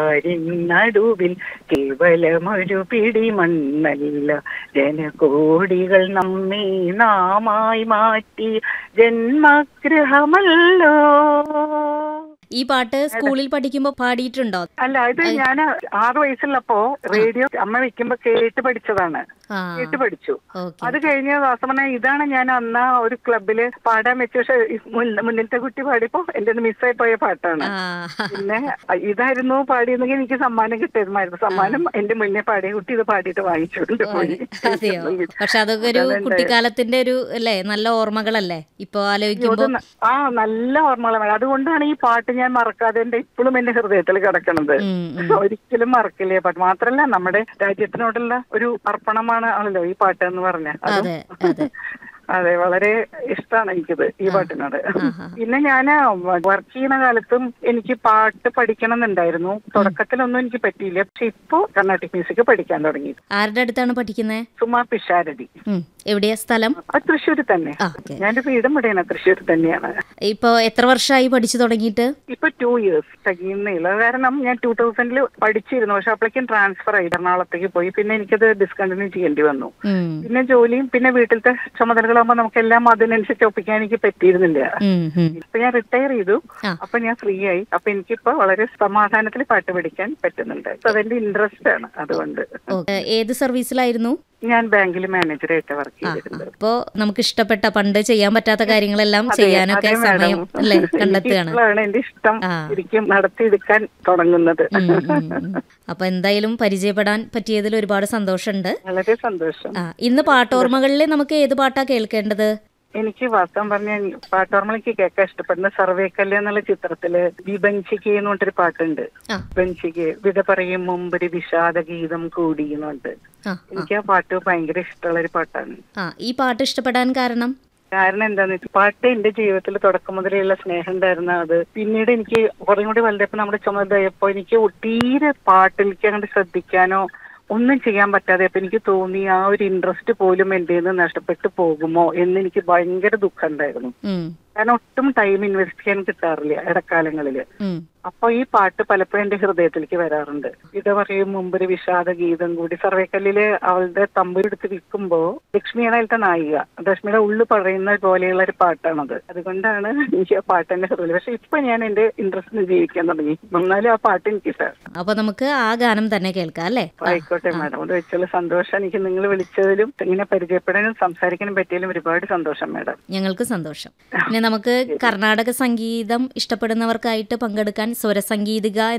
നടുവിൽ കേവലമൊരു പിടി മണ്ണല്ല ജനകോടികൾ നമ്മെ നാമായി മാറ്റി ജന്മഗ്രഹമല്ലോ ഈ പാട്ട് സ്കൂളിൽ പഠിക്കുമ്പോ പാടിയിട്ടുണ്ടോ അല്ല ഇത് ഞാൻ ആറ് വയസ്സുള്ളപ്പോ റേഡിയോ അമ്മ വെക്കുമ്പോ കേട്ട് പഠിച്ചതാണ് ആ കേട്ട് പഠിച്ചു ഓക്കെ അത് കഴിഞ്ഞ വാസവന ഇതാണ് ഞാൻ അന്ന് ആ ഒരു ക്ലബില് പാടാൻ വെച്ച പക്ഷെ ഈ മുൻ- മുന്നിലത്തെ കുട്ടി പാടിയപ്പോ എന്റെ മിസ്സായി പോയ പാട്ടാണ് ആ പിന്നെ ഇതായിരുന്നു പാടിയെന്നെങ്കിൽ എനിക്ക് സമ്മാനം കിട്ടുമായിരുന്നു സമ്മാനം എന്റെ മുന്നേ പാടിയ കുട്ടി ഇത് പാടിയിട്ട് വാങ്ങിച്ചുകൊണ്ട് പോയി അതെയോ പക്ഷെ അതൊക്കെ ഒരു അതാണ് കുട്ടിക്കാലത്തിന്റെ ഒരു അല്ലേ നല്ല ഓർമ്മകളല്ലേ ഇപ്പൊ ആലോചിക്കുമ്പോ ഇത് ന- ആ നല്ല ഓർമ്മകളാണ് അതുകൊണ്ടാണ് ഈ പാട്ട് ഞാൻ മറക്കാതെ എന്റെ ഇപ്പോഴും എന്റെ ഹൃദയത്തിൽ കിടക്കണത് ഉം, ഉം. ഒരിക്കലും മറക്കില്ല ഈ പാട്ട് മാത്രല്ല നമ്മുടെ രാജ്യത്തിനോടുള്ള ഒരു അർപ്പണമാണ് ആണല്ലോ ഈ പാട്ട് എന്ന് പറഞ്ഞ അത് അതെ അതെ അതെ വളരെ ഇഷ്ടമാണ് എനിക്കിത് ഈ പാട്ടിനോട് ആഹാ. പിന്നെ ഞാൻ വർക്ക് ചെയ്യുന്ന കാലത്തും എനിക്ക് പാട്ട് പഠിക്കണം എന്നുണ്ടായിരുന്നു തുടക്കത്തിലൊന്നും എനിക്ക് പറ്റിയില്ല പക്ഷെ ഇപ്പോ കർണാട്ടിക് മ്യൂസിക് പഠിക്കാൻ തുടങ്ങി ആരുടെ അടുത്താണ് പഠിക്കുന്നത് സുമാ പിഷാരടി എവിടെയാ സ്ഥലം അത് തൃശ്ശൂർ തന്നെ ആ ഓക്കെ ഞാൻ വീടും ഇവിടെയാണ് തൃശ്ശൂർ തന്നെയാണ് ഇപ്പൊ എത്ര വർഷമായി പഠിച്ചു തുടങ്ങിയിട്ട് ഇപ്പൊ ടു ഇയേഴ്സ് തികയുന്നില്ല കാരണം ഞാൻ ടൂ തൗസൻഡിൽ പഠിച്ചിരുന്നു പക്ഷെ അപ്പോഴേക്കും ട്രാൻസ്ഫർ ആയി എറണാകുളത്തേക്ക് പോയി പിന്നെ എനിക്കത് ഡിസ്കണ്ടിന്യൂ ചെയ്യേണ്ടി വന്നു ഉം, പിന്നെ ജോലിയും പിന്നെ വീട്ടിലത്തെ ചുമതലകളാകുമ്പോൾ നമുക്കെല്ലാം അതിനനുസരിച്ച് ഒപ്പിക്കാൻ എനിക്ക് പറ്റിയിരുന്നില്ല ഉം, ഉം. ഇപ്പൊ ഞാൻ റിട്ടയർ ചെയ്തു ആ. അപ്പൊ ഞാൻ ഫ്രീ ആയി അപ്പൊ എനിക്കിപ്പോ വളരെ സമാധാനത്തിൽ പാട്ട് പഠിക്കാൻ പറ്റുന്നുണ്ട് അപ്പൊ അതെന്റെ ഇൻട്രസ്റ്റ് ആണ് അതുകൊണ്ട് ഓക്കെ. ഏത് സർവീസിലായിരുന്നു ഞാൻ ബാങ്കിൽ മാനേജറായിട്ട് വർക്ക് ചെയ്തിട്ടുണ്ട് അപ്പോ നമുക്ക് ഇഷ്ടപ്പെട്ട പണ്ട് ചെയ്യാൻ പറ്റാത്ത കാര്യങ്ങളെല്ലാം അതെ, ചെയ്യാനൊക്കെ അതെ മാഡം. സമയം അല്ലേ എനിക്ക് കണ്ടെത്തുകയാണ് ഇപ്പോഴാണ് എന്റെ ഇഷ്ടം ആ. ശരിക്കും നടത്തിയെടുക്കാൻ തുടങ്ങുന്നത് ഉം, ഉം, ഉം. അപ്പൊ എന്തായാലും പരിചയപ്പെടാൻ പറ്റിയതിൽ ഒരുപാട് സന്തോഷമുണ്ട് വളരെ സന്തോഷം ആ ഇന്ന് പാട്ടോർമ്മകളിൽ നമുക്ക് ഏത് പാട്ടാ കേൾക്കേണ്ടത് എനിക്ക് വാസ്തവം പറഞ്ഞ പാട്ടോർമ്മളിക്ക് കേൾക്കാൻ ഇഷ്ടപ്പെടുന്ന സർവേക്കല്യ എന്നുള്ള ചിത്രത്തില് വിബഞ്ചിക്ക് എന്ന് പറഞ്ഞൊരു പാട്ടുണ്ട് ആ വിബഞ്ചിക്ക് വിട പറയും മുമ്പൊരു വിഷാദ ഗീതം കൂടി എന്നുണ്ട് ആ എനിക്ക് ആ പാട്ട് ഭയങ്കര ഇഷ്ടമുള്ള ഒരു പാട്ടാണ് ആ ഈ പാട്ട് ഇഷ്ടപ്പെടാൻ കാരണം കാരണം എന്താന്ന് വെച്ചാൽ പാട്ട് എന്റെ ജീവിതത്തിൽ തുടക്കം മുതലുള്ള സ്നേഹം ഉണ്ടായിരുന്ന അത് പിന്നീട് എനിക്ക് കുറേ കൂടി വലുതപ്പോ നമ്മുടെ ചുമതലയപ്പോ എനിക്ക് തീരെ പാട്ടിലേക്ക് അങ്ങോട്ട് ശ്രദ്ധിക്കാനോ ഒന്നും ചെയ്യാൻ പറ്റാതെ അപ്പൊ എനിക്ക് തോന്നി ആ ഒരു ഇൻട്രസ്റ്റ് പോലും എന്റെ നിന്ന് നഷ്ടപ്പെട്ടു പോകുമോ എന്ന് എനിക്ക് ഭയങ്കര ദുഃഖം ഉണ്ടായിരുന്നു ഉം, കാരണം ഒട്ടും ടൈം ഇൻവെസ്റ്റ് ചെയ്യാൻ കിട്ടാറില്ല ഇടക്കാലങ്ങളില് ഉം. അപ്പൊ ഈ പാട്ട് പലപ്പോഴും എന്റെ ഹൃദയത്തിലേക്ക് വരാറുണ്ട് ഇത് പറയും മുമ്പൊരു വിഷാദ ഗീതം കൂടി സർവേക്കല്ലില് അവളുടെ തമ്പുരെടുത്ത് വിൽക്കുമ്പോ ലക്ഷ്മിയാണ് അതിലത്തെ നായിക ലക്ഷ്മിയുടെ ഉള്ളു പറയുന്ന പോലെയുള്ള ഒരു പാട്ടാണത് അതുകൊണ്ടാണ് എനിക്ക് ആ പാട്ട് എന്റെ ഹൃദയം പക്ഷെ ഇപ്പൊ ഞാൻ എന്റെ ഇൻട്രസ്റ്റിന് ജീവിക്കാൻ തുടങ്ങി എന്നാലും ആ പാട്ട് എനിക്ക് ഇഷ്ടം അപ്പൊ നമുക്ക് ആ ഗാനം തന്നെ കേൾക്കാം അല്ലേ ആയിക്കോട്ടെ മാഡം അത് വെച്ചുള്ള സന്തോഷം എനിക്ക് നിങ്ങൾ വിളിച്ചതിലും ഇങ്ങനെ പരിചയപ്പെടാനും സംസാരിക്കാനും പറ്റിയാലും ഒരുപാട് സന്തോഷം മാഡം ഞങ്ങൾക്ക് സന്തോഷം പിന്നെ നമുക്ക് കർണാടക സംഗീതം ഇഷ്ടപ്പെടുന്നവർക്കായിട്ട് പങ്കെടുക്കാൻ സ്വരസംഗീതിക